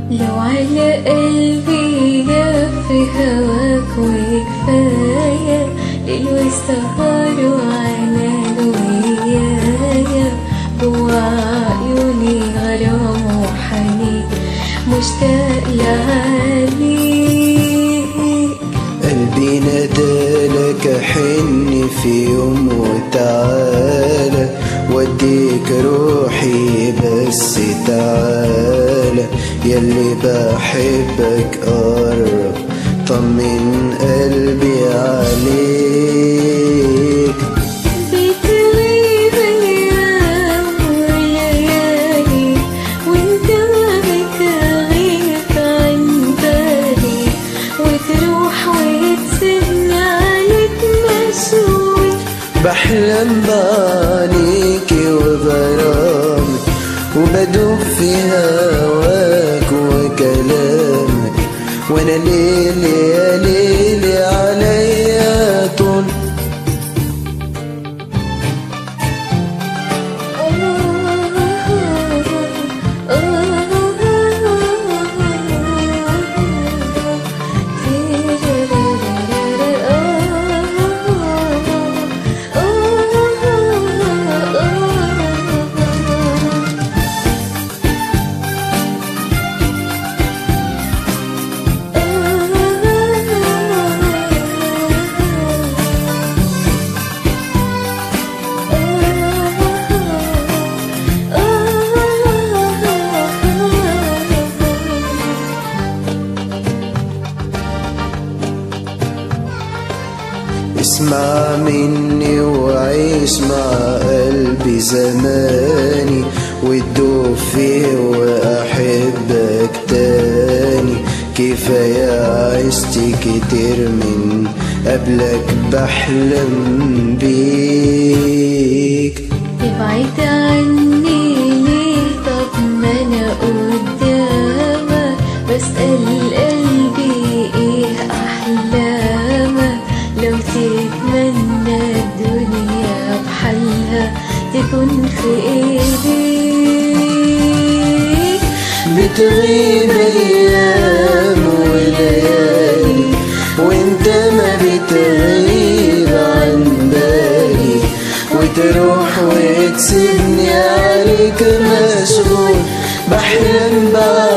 لو على قلبي لف هواك وكفاية ليل وسهر وعنان ويايا جوا عيوني غرام وحنين مشتاق لعليك قلبي نادالك حن في يوم وتعالى وديك روحي بس تعالى يلي بحبك قرب طمن قلبي عليك بتغيب ايام وليالي وانت بتغيب عن بالي وتروح وتسيبني عليك مشغول بحلم بعينيك وغرامك وبدوب في هواك وكلامك وانا ليلي يا ليلي عليا طول اسمع مني وعيش مع قلبي زماني وتدوب فيه واحبك تاني كفاية عشت كتير من قبلك بحلم بيك تبعد عني ليه طب ما انا قدامك بسأل قلبي ايه احلامك لو تتمنى الدنيا بحالها تكون في ايديك بتغيب ايام وليالي وانت ما بتغيب عن بالي وتروح وتسيبني عليك مشغول بحلم بعد